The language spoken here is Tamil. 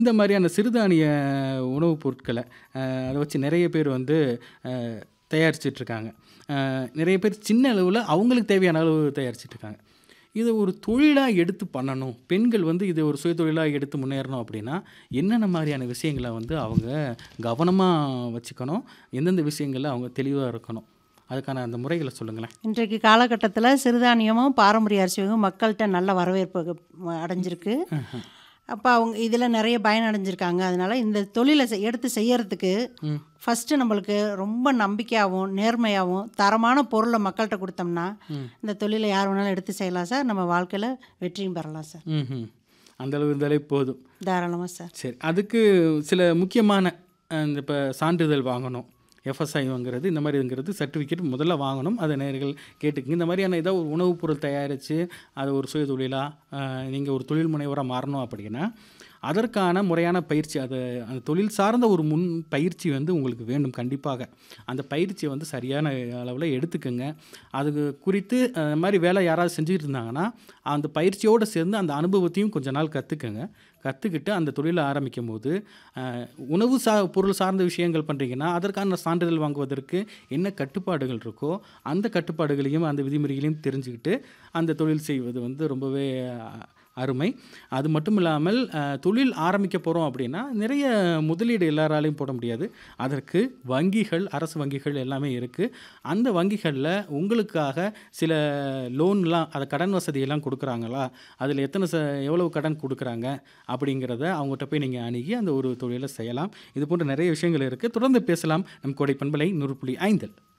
இந்த மாதிரியான சிறுதானிய உணவுப் பொருட்கள அ அத வச்சு நெறைய பேர் வந்து அ தயாரிச்சுட்ருக்காங்க. அ நெறைய பேர் சின்ன அளவுல அவங்களுக்கு தேவையான அளவு தயாரிச்சுட்ருக்காங்க. இத ஒரு தொழிலா எடுத்து பண்ணணும். பெண்கள் வந்து இத ஒரு சுயதொழிலா எடுத்து முன்னேறணும் அப்படின்னா, என்னென்ன மாரியான விஷயங்கள வந்து அவங்க கவனமா வச்சுக்கணும்? எந்தெந்த விஷயங்கள்ல அவங்க தெளிவா இருக்கணும்? அதுக்கான அந்த முறைகள சொல்லுங்களேன். இன்றைக்கு காலகட்டத்தில சிறுதானியமும், பாரம்பரிய அரிசியும் மக்கள்ட்ட நல்ல வரவேற்பு ம அடைஞ்சிருக்கு. ம்ஹ்ம். அப்ப அவங்க இதில நெறைய பயனடைஞ்சிருக்காங்க. அதனால இந்த தொழில செ எடுத்து செய்யறதுக்கு ம். ஃபர்ஸ்ட்டு நம்மளுக்கு ரொம்ப நம்பிக்கையாவும், நேர்மையாவும், தரமான பொருள மக்கள்ட்ட குடுத்தோம்னா, ம். இந்த தொழில யார் வேணாலும் எடுத்து செய்யலாம் சார். நம்ம வாழ்க்கையில வெற்றியும் பெறலாம் சார். ம்ஹ்ம். அந்த அளவு இருந்தாலே போதும். தாராளமா சார். சரி. அதுக்கு சில முக்கியமான அ இந்த இப்ப சான்றிதழ் வாங்கணும். எஃப்எஸ்ஐங்கிறது இந்த மாரிங்கிறது சர்டிஃபிகேட் முதல்ல வாங்கணும். அத நேயர்கள் கேட்டுக்கங்க. இந்த மாரியான ஏதோ ஒரு உணவுப் பொருள் தயாரிச்சு, அத ஒரு சுயதொழிலா அ நீங்க ஒரு தொழில் முனைவோரா மாறணும் அப்படின்னா, அதற்கான முறையான பயிற்சி அது அந்த தொழில் சார்ந்த ஒரு முன் பயிற்சி வந்து உங்களுக்கு வேண்டும் கண்டிப்பாக. அந்த பயிற்சிய வந்து சரியான அளவுல எடுத்துக்கங்க. அது குறித்து அ மாரி வேலை யாராவது செஞ்சுட்டு இருந்தாங்கன்னா, அந்த பயிற்சியோட சேர்ந்து அந்த அனுபவத்தையும் கொஞ்ச நாள் கத்துக்கங்க. கத்துக்கிட்டு அந்த தொழில ஆரம்பிக்கும்போது, அ உணவு சா பொருள் சார்ந்த விஷயங்கள் பண்றீங்கன்னா, அதற்கான சான்றிதழ் வாங்குவதற்கு என்ன கட்டுப்பாடுகள் இருக்கோ, அந்த கட்டுப்பாடுகளையும், அந்த விதிமுறைகளையும் தெரிஞ்சுக்கிட்டு, அந்த தொழில் செய்வது வந்து ரொம்பவே அ அருமை. அது மட்டும் இல்லாமல் அ தொழில் ஆரம்பிக்க போறோம் அப்படின்னா, நிறைய முதலீடு எல்லாராலயும் போட முடியாது. அதற்கு வங்கிகள், அரசு வங்கிகள் எல்லாமே இருக்கு. அந்த வங்கிகள்ல உங்களுக்காக சில லோன்லாம் அத கடன் வசதியெல்லாம் குடுக்குறாங்களா? அதில எத்தன ச எவ்வளவு கடன் குடுக்குறாங்க? அப்படிங்கிறத அவங்கட்ட போய் நீங்க அணுகி அந்த ஒரு தொழில செய்யலாம். இது போன்ற நெறைய விஷயங்கள் இருக்கு. தொடர்ந்து பேசலாம். நம் கோடை பண்பலை 100.5ல்.